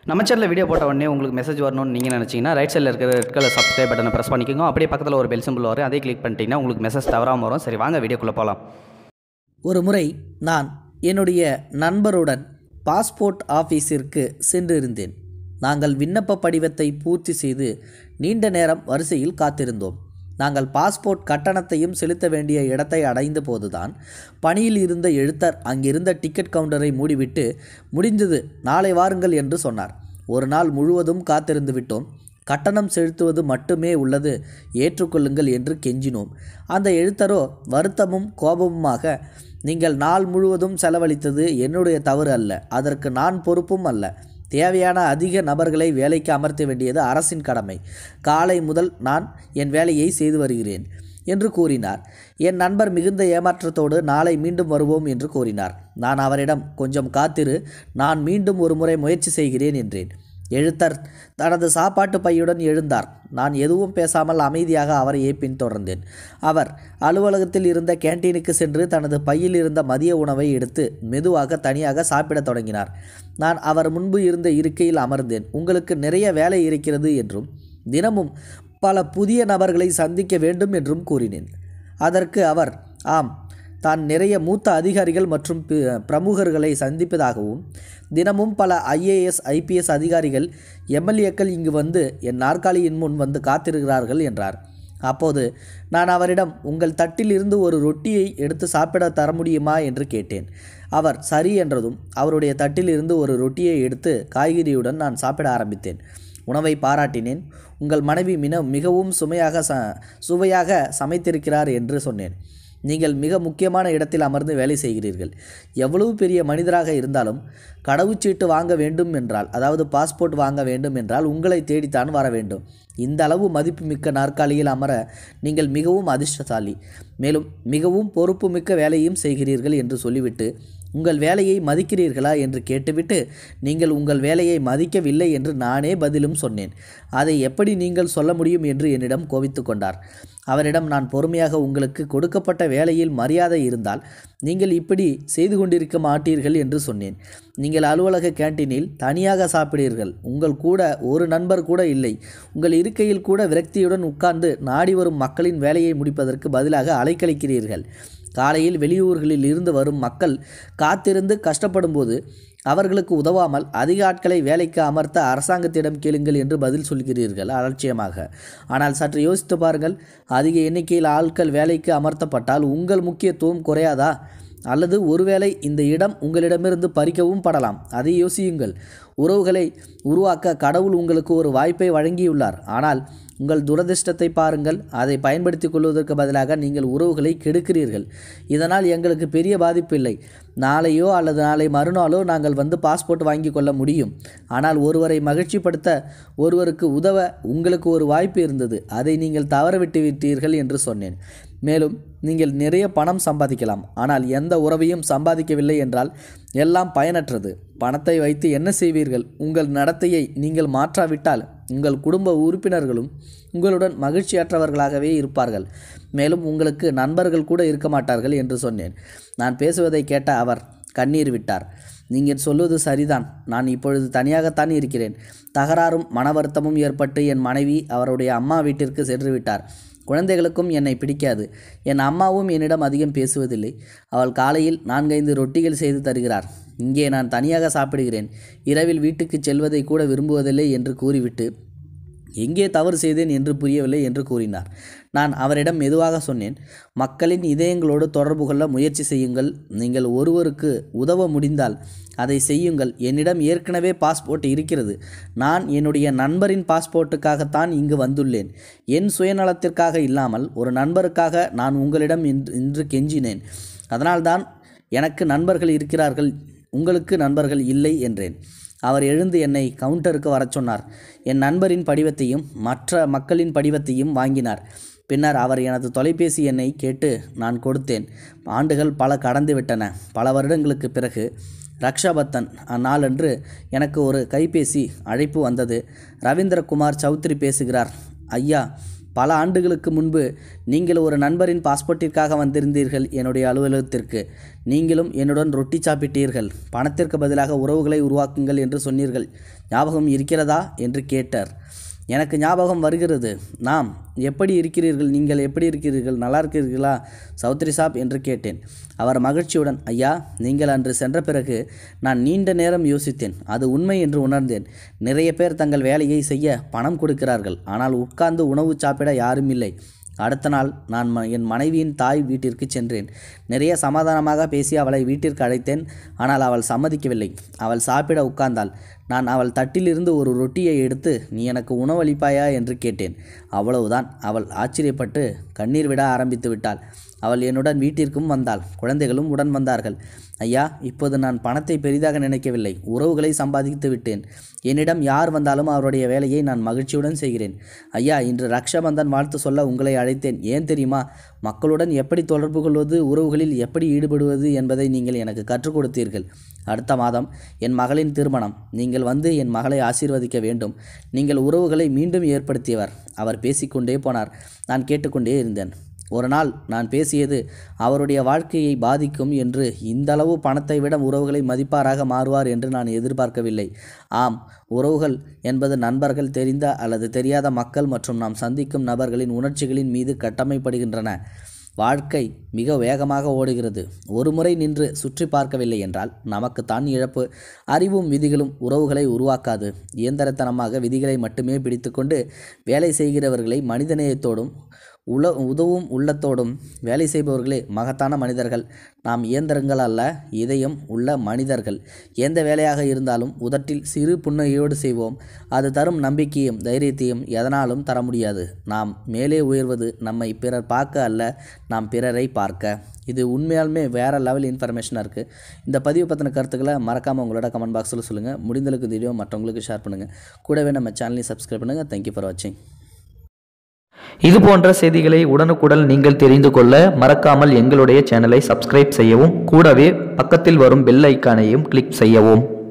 நம்ம சேனலில் வீடியோ போட்ட உடனே உங்களுக்கு மெசேஜ் வரணும்னு நீங்கள் நினச்சிங்கன்னா ரைட் சைடில் இருக்கிற ரெட் கலர் சப்ஸ்கிரைப் பட்டனை ப்ரெஸ் பண்ணிக்கோங்க அப்படியே பக்கத்தில் ஒரு பெல் சிம்பிள் வரும் அதே கிளிக் பண்ணிட்டீங்கன்னா உங்களுக்கு மெசேஜ் தவறாமல் வரும் சரி வாங்க வீடியோக்குள்ளே போகலாம் ஒரு முறை நான் என்னுடைய நண்பருடன் பாஸ்போர்ட் ஆஃபீஸிற்கு சென்றிருந்தேன் நாங்கள் விண்ணப்ப படிவத்தை பூர்த்தி செய்து நீண்ட நேரம் வரிசையில் காத்திருந்தோம் நாங்கள் பாஸ்போர்ட் கட்டணத்தையும் செலுத்த வேண்டிய இடத்தை அடைந்த போதுதான் பணியில் இருந்த எழுத்தர் அங்கிருந்த டிக்கெட் கவுண்டரை மூடிவிட்டு முடிந்தது நாளை வாருங்கள் என்று சொன்னார் ஒரு நாள் முழுவதும் காத்திருந்து விட்டோம் கட்டணம் செலுத்துவது மட்டுமே உள்ளது ஏற்றுக்கொள்ளுங்கள் என்று கெஞ்சினோம் அந்த எழுத்தரோ வருத்தமும் கோபமுமாக நீங்கள் நாள் முழுவதும் செலவழித்தது என்னுடைய தவறு அல்ல அதற்கு நான் பொறுப்பும் அல்ல தேவையான அதிக நபர்களை வேலைக்கு அமர்த்த வேண்டியது அரசின் கடமை காலை முதல் நான் என் வேலையை செய்து வருகிறேன் என்று கூறினார் என் நண்பர் மிகுந்த ஏமாற்றத்தோடு நாளை மீண்டும் வருவோம் என்று கூறினார் நான் அவரிடம் கொஞ்சம் காத்திரு நான் மீண்டும் ஒரு முறை முயற்சி செய்கிறேன் என்றேன் எழுத்தர் தனது சாப்பாட்டு பையுடன் எழுந்தார் நான் எதுவும் பேசாமல் அமைதியாக அவரையே பின்தொடர்ந்தேன் அவர் அலுவலகத்தில் இருந்த கேண்டீனுக்கு சென்று தனது பையில் இருந்த மதிய உணவை எடுத்து மெதுவாக தனியாக சாப்பிடத் தொடங்கினார் நான் அவர் முன்பு இருந்த இருக்கையில் அமர்ந்தேன் உங்களுக்கு நிறைய வேலை இருக்கிறது என்றும் தினமும் பல புதிய நபர்களை சந்திக்க வேண்டும் என்றும் கூறினேன் அதற்கு அவர் ஆம் தான் நிறைய மூத்த அதிகாரிகள் மற்றும் பி- பிரமுகர்களை சந்திப்பதாகவும் தினமும் பல ஐஏஎஸ் ஐபிஎஸ் அதிகாரிகள் எம்எல்ஏக்கள் இங்கு வந்து என் நாற்காலியின் முன் வந்து காத்திருக்கிறார்கள் என்றார் அப்போது நான் அவரிடம் உங்கள் தட்டில் இருந்து ஒரு ரொட்டியை எடுத்து சாப்பிட தர முடியுமா என்று கேட்டேன் அவர் சரி என்றதும் அவருடைய தட்டில் இருந்து ஒரு ரொட்டியை எடுத்து காய்கறியுடன் நான் சாப்பிட ஆரம்பித்தேன் உணவை பாராட்டினேன் உங்கள் மனைவி மின மிகவும் சுமையாக ச சுவையாக சமைத்திருக்கிறார் என்று சொன்னேன் நீங்கள் மிக முக்கியமான இடத்தில் அமர்ந்து வேலை செய்கிறீர்கள் எவ்வளவு பெரிய மனிதராக இருந்தாலும் கடவுச்சீட்டு வாங்க வேண்டும் என்றால் அதாவது பாஸ்போர்ட் வாங்க வேண்டும் என்றால் உங்களை தேடித்தான் வர வேண்டும் இந்த அளவு மதிப்புமிக்க நாற்காலியில் அமர நீங்கள் மிகவும் அதிர்ஷ்டசாலி மேலும் மிகவும் பொறுப்புமிக்க வேலையும் செய்கிறீர்கள் என்று சொல்லிவிட்டு உங்கள் வேலையை மதிக்கிறீர்களா என்று கேட்டுவிட்டு நீங்கள் உங்கள் வேலையை மதிக்கவில்லை என்று நானே பதிலும் சொன்னேன் அதை எப்படி நீங்கள் சொல்ல முடியும் என்று என்னிடம் கோபித்து கொண்டார் அவரிடம் நான் பொறுமையாக உங்களுக்கு கொடுக்கப்பட்ட வேலையில் மரியாதை இருந்தால் நீங்கள் இப்படி செய்து கொண்டிருக்க மாட்டீர்கள் என்று சொன்னேன் நீங்கள் அலுவலக கேண்டீனில் தனியாக சாப்பிடுவீர்கள் உங்கள் கூட ஒரு நண்பர் கூட இல்லை உங்கள் இருக்கையில் கூட விரக்தியுடன் உட்கார்ந்து நாடி வரும் மக்களின் வேலையை முடிப்பதற்கு பதிலாக அலைக்கழிக்கிறீர்கள் காலையில் வெளியூர்களில் இருந்து வரும் மக்கள் காத்திருந்து கஷ்டப்படும்போது அவர்களுக்கு உதவாமல் அதிக ஆட்களை வேலைக்கு அமர்த்த அரசாங்கத்திடம் கேளுங்கள் என்று பதில் சொல்கிறீர்கள் அலட்சியமாக ஆனால் சற்று யோசித்து பாருங்கள் அதிக எண்ணிக்கையில் ஆட்கள் வேலைக்கு அமர்த்தப்பட்டால் உங்கள் முக்கியத்துவம் குறையாதா அல்லது ஒருவேளை இந்த இடம் உங்களிடமிருந்து பறிக்கவும் படலாம் அதை யோசியுங்கள் உறவுகளை உருவாக்க கடவுள் உங்களுக்கு ஒரு வாய்ப்பை வழங்கியுள்ளார் ஆனால் உங்கள் துரதிர்ஷ்டத்தை பாருங்கள் அதை பயன்படுத்திக் கொள்வதற்கு பதிலாக நீங்கள் உறவுகளை கெடுக்கிறீர்கள் இதனால் எங்களுக்கு பெரிய பாதிப்பு இல்லை நாளையோ அல்லது நாளை மறுநாளோ நாங்கள் வந்து பாஸ்போர்ட் வாங்கி கொள்ள முடியும் ஆனால் ஒருவரை மகிழ்ச்சிப்படுத்த ஒருவருக்கு உதவ உங்களுக்கு ஒரு வாய்ப்பு இருந்தது அதை நீங்கள் தவறவிட்டு விட்டீர்கள் என்று சொன்னேன் மேலும் நீங்கள் நிறைய பணம் சம்பாதிக்கலாம் ஆனால் எந்த உறவையும் சம்பாதிக்கவில்லை என்றால் எல்லாம் பயனற்றது பணத்தை வைத்து என்ன செய்வீர்கள் உங்கள் நடத்தையை நீங்கள் மாற்றாவிட்டால் உங்கள் குடும்ப உறுப்பினர்களும் உங்களுடன் மகிழ்ச்சியற்றவர்களாகவே இருப்பார்கள் மேலும் உங்களுக்கு நண்பர்கள் கூட இருக்க மாட்டார்கள் என்று சொன்னேன் நான் பேசுவதை கேட்ட அவர் கண்ணீர் விட்டார் நீங்கள் சொல்வது சரிதான் நான் இப்பொழுது தனியாகத்தான் இருக்கிறேன் தகராறும் மன வருத்தமும் ஏற்பட்டு என் மனைவி அவருடைய அம்மா வீட்டிற்கு சென்று விட்டார் குழந்தைகளுக்கும் என்னை பிடிக்காது என் அம்மாவும் என்னிடம் அதிகம் பேசுவதில்லை அவள் காலையில் நான்கைந்து ரொட்டிகள் செய்து தருகிறார் இங்கே நான் தனியாக சாப்பிடுகிறேன் இரவில் வீட்டுக்கு செல்வதை கூட விரும்புவதில்லை என்று கூறிவிட்டு எங்கே தவறு செய்தேன் என்று புரியவில்லை என்று கூறினார் நான் அவரிடம் மெதுவாக சொன்னேன் மக்களின் இதயங்களோடு தொடர்பு கொள்ள முயற்சி செய்யுங்கள் நீங்கள் ஒருவருக்கு உதவ முடிந்தால் அதை செய்யுங்கள் என்னிடம் ஏற்கனவே பாஸ்போர்ட் இருக்கிறது நான் என்னுடைய நண்பரின் பாஸ்போர்ட்டுக்காகத்தான் இங்கு வந்துள்ளேன் என் சுயநலத்திற்காக இல்லாமல் ஒரு நண்பருக்காக நான் உங்களிடம் இன்று இன்று கெஞ்சினேன் அதனால்தான் எனக்கு நண்பர்கள் இருக்கிறார்கள் உங்களுக்கு நண்பர்கள் இல்லை என்றேன் அவர் எழுந்து என்னை கவுண்டருக்கு வரச் சொன்னார் என் நண்பரின் படிவத்தையும் மற்ற மக்களின் படிவத்தையும் வாங்கினார் பின்னர் அவர் எனது தொலைபேசி எண்ணை கேட்டு நான் கொடுத்தேன் ஆண்டுகள் பல கடந்து விட்டன பல வருடங்களுக்கு பிறகு ரக்ஷாபத்தன் அந்நாளன்று எனக்கு ஒரு கைபேசி அழைப்பு வந்தது ரவீந்திரகுமார் சௌத்ரி பேசுகிறார் ஐயா பல ஆண்டுகளுக்கு முன்பு நீங்கள் ஒரு நண்பரின் பாஸ்போர்ட்டிற்காக வந்திருந்தீர்கள் என்னுடைய அலுவலகத்திற்கு நீங்களும் என்னுடன் ரொட்டி சாப்பிட்டீர்கள் பணத்திற்கு பதிலாக உறவுகளை உருவாக்குங்கள் என்று சொன்னீர்கள் ஞாபகம் இருக்கிறதா என்று கேட்டார் எனக்கு ஞாபகம் வருகிறது நாம் எப்படி இருக்கிறீர்கள் நீங்கள் எப்படி இருக்கிறீர்கள் நல்லா இருக்கிறீர்களா சௌத்ரி சாப் என்று கேட்டேன் அவர் மகிழ்ச்சியுடன் ஐயா நீங்கள் அன்று சென்ற பிறகு நான் நீண்ட நேரம் யோசித்தேன் அது உண்மை என்று உணர்ந்தேன் நிறைய பேர் தங்கள் வேலையை செய்ய பணம் கொடுக்கிறார்கள் ஆனால் உட்கார்ந்து உணவு சாப்பிட யாரும் இல்லை அடுத்த நாள் நான் ம- என் மனைவியின் தாய் வீட்டிற்கு சென்றேன் நிறைய சமாதானமாக பேசி அவளை வீட்டிற்கு அழைத்தேன் ஆனால் அவள் சம்மதிக்கவில்லை அவள் சாப்பிட உட்கார்ந்தாள் நான் அவள் தட்டிலிருந்து ஒரு ரொட்டியை எடுத்து நீ எனக்கு உணவளிப்பாயா என்று கேட்டேன் அவ்வளவுதான் அவள் ஆச்சரியப்பட்டு கண்ணீர் விட ஆரம்பித்து விட்டாள் அவள் என்னுடன் வீட்டிற்கும் வந்தாள் குழந்தைகளும் உடன் வந்தார்கள் ஐயா இப்போது நான் பணத்தை பெரிதாக நினைக்கவில்லை உறவுகளை சம்பாதித்து விட்டேன் என்னிடம் யார் வந்தாலும் அவருடைய வேலையை நான் மகிழ்ச்சியுடன் செய்கிறேன் ஐயா இன்று ரக்ஷாபந்தன் வாழ்த்து சொல்ல உங்களை அழைத்தேன் ஏன் தெரியுமா மக்களுடன் எப்படி தொடர்பு கொள்வது உறவுகளில் எப்படி ஈடுபடுவது என்பதை நீங்கள் எனக்கு கற்றுக் கொடுத்தீர்கள் அடுத்த மாதம் என் மகளின் திருமணம் நீங்கள் வந்து என் மகளை ஆசீர்வதிக்க வேண்டும் நீங்கள் உறவுகளை மீண்டும் ஏற்படுத்தியவர் அவர் பேசிக்கொண்டே போனார் நான் கேட்டுக்கொண்டே இருந்தேன் ஒரு நாள் நான் பேசியது அவருடைய வாழ்க்கையை பாதிக்கும் என்று இந்தளவு பணத்தை விட உறவுகளை மதிப்பாராக மாறுவார் என்று நான் எதிர்பார்க்கவில்லை ஆம் உறவுகள் என்பது நண்பர்கள் தெரிந்த அல்லது தெரியாத மக்கள் மற்றும் நாம் சந்திக்கும் நபர்களின் உணர்ச்சிகளின் மீது கட்டமைப்படுகின்றன வாழ்க்கை மிக வேகமாக ஓடுகிறது ஒரு முறை நின்று சுற்றி பார்க்கவில்லை என்றால் நமக்குத்தான் இழப்பு அறிவும் விதிகளும் உறவுகளை உருவாக்காது இயந்திரத்தனமாக விதிகளை மட்டுமே பிடித்துக்கொண்டு வேலை செய்கிறவர்களை மனிதநேயத்தோடும் உல உதவும் உள்ளத்தோடும் வேலை செய்பவர்களே மகத்தான மனிதர்கள் நாம் இயந்திரங்கள் அல்ல இதயம் உள்ள மனிதர்கள் எந்த வேலையாக இருந்தாலும் உதட்டில் சிறு புன்னகையோடு செய்வோம் அது தரும் நம்பிக்கையும் தைரியத்தையும் எதனாலும் தர முடியாது நாம் மேலே உயர்வது நம்மை பிறர் பார்க்க அல்ல நாம் பிறரை பார்க்க இது உண்மையாலுமே வேறு லெவல் இன்ஃபர்மேஷனாக இருக்குது இந்த பதிவு பற்றின கருத்துக்களை மறக்காமல் உங்களோட கமெண்ட் பாக்ஸில் சொல்லுங்கள் முடிந்தளவுக்கு இந்த வீடியோ மற்றவங்களுக்கு ஷேர் பண்ணுங்கள் கூடவே நம்ம சேனலையும் சப்ஸ்கிரைப் பண்ணுங்கள் தேங்க்யூ ஃபார் வாட்சிங் இது போன்ற செய்திகளை உடனுக்குடன் நீங்கள் தெரிந்து கொள்ள மறக்காமல் எங்களுடைய சேனலை சப்ஸ்கிரைப் செய்யவும் கூடவே பக்கத்தில் வரும் பெல் ஐக்கானையும் கிளிக் செய்யவும்